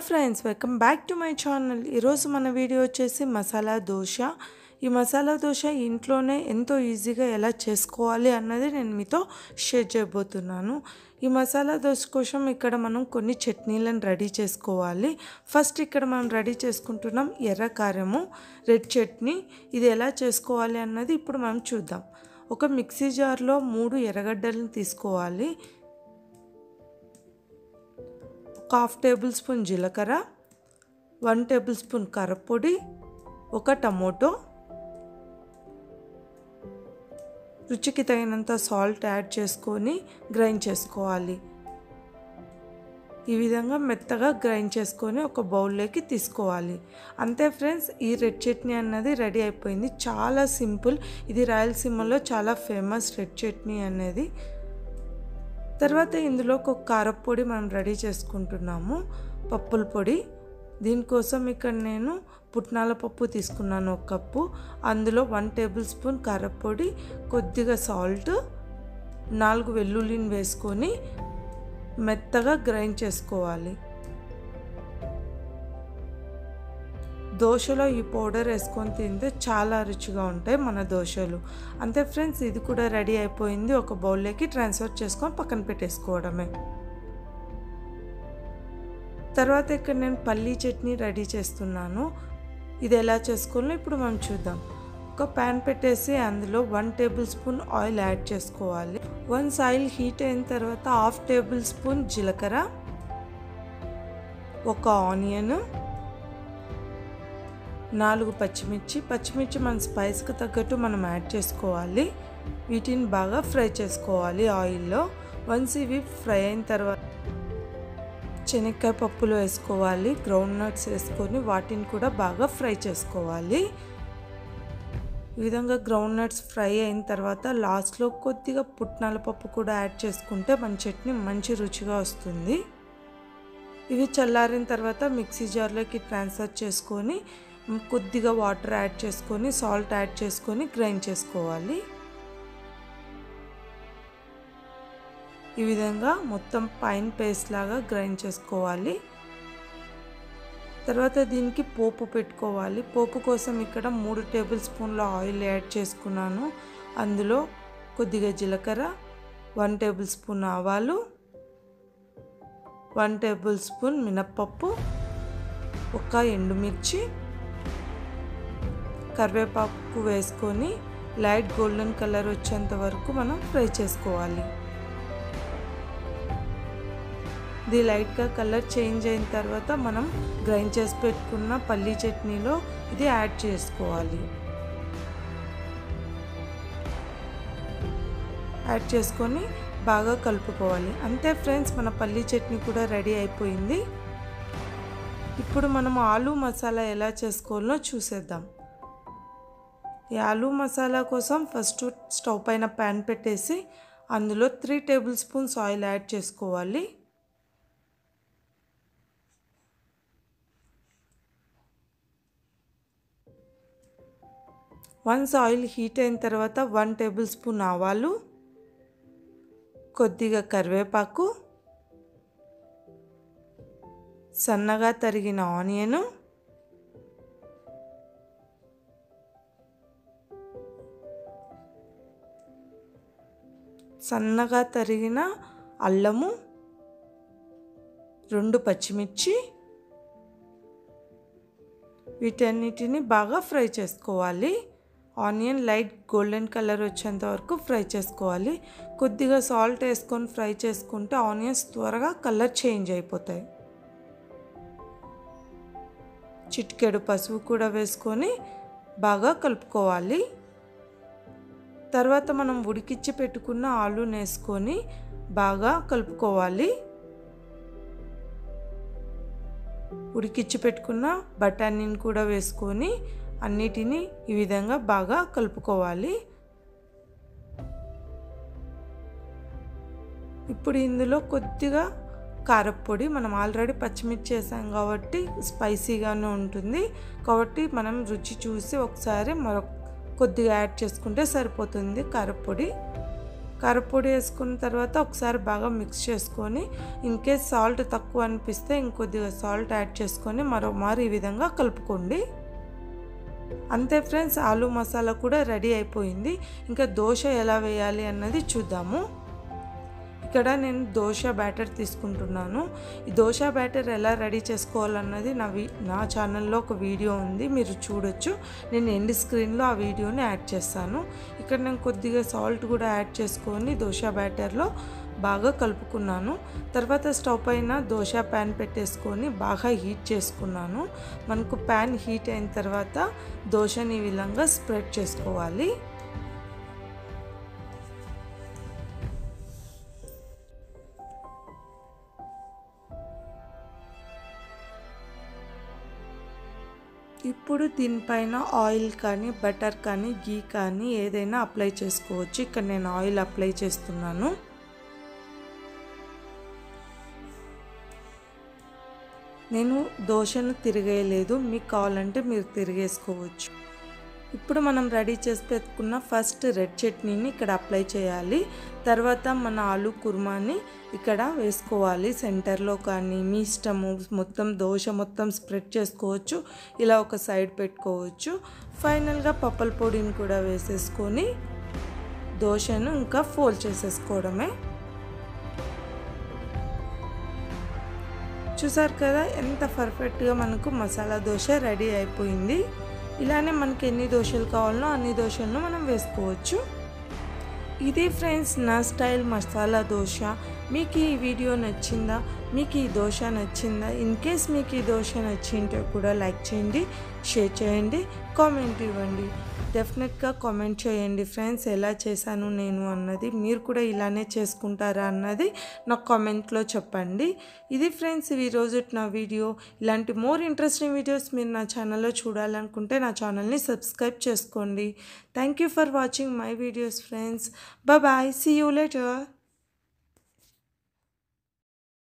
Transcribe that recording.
friends welcome back to my channel ఈరోజు మన video వచ్చేసి మసాలా దోశ ఈ మసాలా దోశ ఇంట్లోనే ఎంతో ఈజీగా ఎలా చేసుకోవాలి అన్నది నేను మీతో షేర్ చేయబోతున్నాను ఈ మసాలా దోశ కోసం ఇక్కడ మనం కొన్ని చట్నీలను రెడీ చేసుకోవాలి ఫస్ట్ ఇక్కడ మనం రెడీ చేసుకుంటున్నాం ఎర్ర కారము రెడ్ చట్నీ ఇది ఎలా చేసుకోవాలి అన్నది ఇప్పుడు మనం చూద్దాం ఒక మిక్సీ జార్లో మూడు ఎర్రగడ్డలను తీసుకోవాలి ఒక హాఫ్ టేబుల్ స్పూన్ జీలకర్ర వన్ టేబుల్ స్పూన్ కారపొడి ఒక టమోటో రుచికి తగినంత సాల్ట్ యాడ్ చేసుకొని గ్రైండ్ చేసుకోవాలి ఈ విధంగా మెత్తగా గ్రైండ్ చేసుకొని ఒక బౌల్లోకి తీసుకోవాలి అంతే ఫ్రెండ్స్ ఈ రెడ్ చట్నీ అన్నది రెడీ అయిపోయింది చాలా సింపుల్ ఇది రాయలసీమలో చాలా ఫేమస్ రెడ్ చట్నీ అనేది తర్వాత ఇందులో ఒక కారపొడి మనం రెడీ చేసుకుంటున్నాము పప్పుల పొడి దీనికోసం ఇక్కడ నేను పుట్నాల పప్పు తీసుకున్నాను ఒక కప్పు అందులో వన్ టేబుల్ స్పూన్ కారపొడి కొద్దిగా సాల్ట్ నాలుగు వెల్లుల్లిని వేసుకొని మెత్తగా గ్రైండ్ చేసుకోవాలి దోశలో ఈ పౌడర్ వేసుకొని తింటే చాలా రుచిగా ఉంటాయి మన దోశలు అంతే ఫ్రెండ్స్ ఇది కూడా రెడీ అయిపోయింది ఒక బౌల్లోకి ట్రాన్స్ఫర్ చేసుకొని పక్కన పెట్టేసుకోవడమే తర్వాత ఇక్కడ నేను పల్లీ చట్నీ రెడీ చేస్తున్నాను ఇది ఎలా చేసుకోవాలో ఇప్పుడు మనం చూద్దాం ఒక ప్యాన్ పెట్టేసి అందులో one tablespoon oil add చేసుకోవాలి వన్స్ ఆయిల్ హీట్ అయిన తర్వాత హాఫ్ టేబుల్ స్పూన్ జీలకర్ర ఒక ఆనియన్ నాలుగు పచ్చిమిర్చి పచ్చిమిర్చి మన స్పైస్కి తగ్గట్టు మనం యాడ్ చేసుకోవాలి వీటిని బాగా ఫ్రై చేసుకోవాలి ఆయిల్లో వన్స్ ఇవి ఫ్రై అయిన తర్వాత శనక్కాయ పప్పులు వేసుకోవాలి గ్రౌండ్ నట్స్ వేసుకొని వాటిని కూడా బాగా ఫ్రై చేసుకోవాలి ఈ విధంగా గ్రౌండ్ నట్స్ ఫ్రై అయిన తర్వాత లాస్ట్లో కొద్దిగా పుట్నాల పప్పు కూడా యాడ్ చేసుకుంటే మన చట్నీ మంచి రుచిగా వస్తుంది ఇవి చల్లారిన తర్వాత మిక్సీ జార్లోకి ట్రాన్స్ఫర్ చేసుకొని కొద్దిగా వాటర్ యాడ్ చేసుకొని సాల్ట్ యాడ్ చేసుకొని గ్రైండ్ చేసుకోవాలి ఈ విధంగా మొత్తం పైన పేస్ట్ లాగా గ్రైండ్ చేసుకోవాలి తర్వాత దీనికి పోపు పెట్టుకోవాలి పోపు కోసం ఇక్కడ మూడు టేబుల్ స్పూన్ల ఆయిల్ యాడ్ చేసుకున్నాను అందులో కొద్దిగా జీలకర్ర వన్ టేబుల్ స్పూన్ ఆవాలు వన్ టేబుల్ స్పూన్ మినప్పప్పు ఒక ఎండుమిర్చి కరివేపాకు వేసుకొని లైట్ గోల్డెన్ కలర్ వచ్చేంత వరకు మనం ఫ్రై చేసుకోవాలి ఇది లైట్గా కలర్ చేంజ్ అయిన తర్వాత మనం గ్రైండ్ చేసి పెట్టుకున్న పల్లీ చట్నీలో ఇది యాడ్ చేసుకోవాలి యాడ్ చేసుకొని బాగా కలుపుకోవాలి అంతే ఫ్రెండ్స్ మన పల్లీ చట్నీ కూడా రెడీ అయిపోయింది ఇప్పుడు మనం ఆలు మసాలా ఎలా చేసుకోవాలో చూసేద్దాం ఈ ఆలు మసాలా కోసం ఫస్ట్ స్టవ్ పైన ప్యాన్ పెట్టేసి అందులో three tablespoons oil add చేసుకోవాలి వన్స్ ఆయిల్ హీట్ అయిన తర్వాత వన్ టేబుల్ స్పూన్ ఆవాలు కొద్దిగా కరివేపాకు సన్నగా తరిగిన ఆనియను సన్నగా తరిగిన అల్లము రెండు పచ్చిమిర్చి వీటన్నిటిని బాగా ఫ్రై చేసుకోవాలి ఆనియన్ లైట్ గోల్డెన్ కలర్ వచ్చేంత వరకు ఫ్రై చేసుకోవాలి కొద్దిగా సాల్ట్ వేసుకొని ఫ్రై చేసుకుంటే ఆనియన్స్ త్వరగా కలర్ చేంజ్ అయిపోతాయి చిటికెడు పసుపు కూడా వేసుకొని బాగా కలుపుకోవాలి తర్వాత మనం ఉడికిచ్చి పెట్టుకున్న ఆలుని వేసుకొని బాగా కలుపుకోవాలి ఉడికిచ్చి పెట్టుకున్న బఠానీని కూడా వేసుకొని అన్నిటినీ ఈ విధంగా బాగా కలుపుకోవాలి ఇప్పుడు ఇందులో కొద్దిగా కారప్పొడి మనం ఆల్రెడీ పచ్చిమిర్చి వేసాం కాబట్టి స్పైసీగానే ఉంటుంది కాబట్టి మనం రుచి చూసి ఒకసారి మరొక కొద్దిగా యాడ్ చేసుకుంటే సరిపోతుంది కారప్పొడి కారపొడి వేసుకున్న తర్వాత ఒకసారి బాగా మిక్స్ చేసుకొని ఇన్ కేస్ సాల్ట్ తక్కువ అనిపిస్తే ఇంకొద్దిగా సాల్ట్ యాడ్ చేసుకొని మరోమారు ఈ విధంగా కలుపుకోండి అంతే ఫ్రెండ్స్ ఆలు మసాలా కూడా రెడీ అయిపోయింది ఇంకా దోశ ఎలా వేయాలి అన్నది చూద్దాము ఇక్కడ నేను దోశ బ్యాటర్ తీసుకుంటున్నాను ఈ దోశ బ్యాటర్ ఎలా రెడీ చేసుకోవాలన్నది నా వి నా ఛానల్లో ఒక వీడియో ఉంది మీరు చూడొచ్చు నేను ఎండ్ స్క్రీన్లో ఆ వీడియోని యాడ్ చేస్తాను ఇక్కడ నేను కొద్దిగా సాల్ట్ కూడా యాడ్ చేసుకొని దోశ బ్యాటర్లో బాగా కలుపుకున్నాను తర్వాత స్టవ్ పైన దోశ ప్యాన్ పెట్టేసుకొని బాగా హీట్ చేసుకున్నాను మనకు ప్యాన్ హీట్ అయిన తర్వాత దోశని ఈ విధంగా స్ప్రెడ్ చేసుకోవాలి ఇప్పుడు దీనిపైన ఆయిల్ కానీ బటర్ కానీ గీ కానీ ఏదైనా అప్లై చేసుకోవచ్చు ఇక్కడ నేను ఆయిల్ అప్లై చేస్తున్నాను నేను దోశను తిరిగేయలేదు మీకు కావాలంటే మీరు తిరిగేసుకోవచ్చు ఇప్పుడు మనం రెడీ చేసి పెట్టుకున్న ఫస్ట్ రెడ్ చట్నీని ఇక్కడ అప్లై చేయాలి తర్వాత మన ఆలు కుర్మాని ఇక్కడ వేసుకోవాలి సెంటర్లో కానీ మీ ఇష్టము మొత్తం దోశ మొత్తం స్ప్రెడ్ చేసుకోవచ్చు ఇలా ఒక సైడ్ పెట్టుకోవచ్చు ఫైనల్గా పప్పల పొడిని కూడా వేసేసుకొని దోశను ఇంకా ఫోల్డ్ చేసేసుకోవడమే చూసారు కదా ఎంత పర్ఫెక్ట్గా మనకు మసాలా దోశ రెడీ అయిపోయింది ఇలానే మనకి ఎన్ని దోశలు కావాలనో అన్ని దోశలను మనం వేసుకోవచ్చు ఇది ఫ్రెండ్స్ నా స్టైల్ మసాలా దోశ మీకు ఈ వీడియో నచ్చిందా మీకు ఈ దోశ నచ్చిందా ఇన్ కేస్ మీకు ఈ దోశ నచ్చింటే కూడా లైక్ చేయండి షేర్ చేయండి కామెంట్ ఇవ్వండి డెఫినెట్గా కామెంట్ చేయండి ఫ్రెండ్స్ ఎలా చేశాను నేను అన్నది మీరు కూడా ఇలానే చేసుకుంటారా అన్నది నాకు కామెంట్లో చెప్పండి ఇది ఫ్రెండ్స్ ఈరోజు నా వీడియో ఇలాంటి మోర్ ఇంట్రెస్టింగ్ వీడియోస్ మీరు నా ఛానల్లో చూడాలనుకుంటే నా ఛానల్ని సబ్స్క్రైబ్ చేసుకోండి thank you for watching my videos friends bye see you later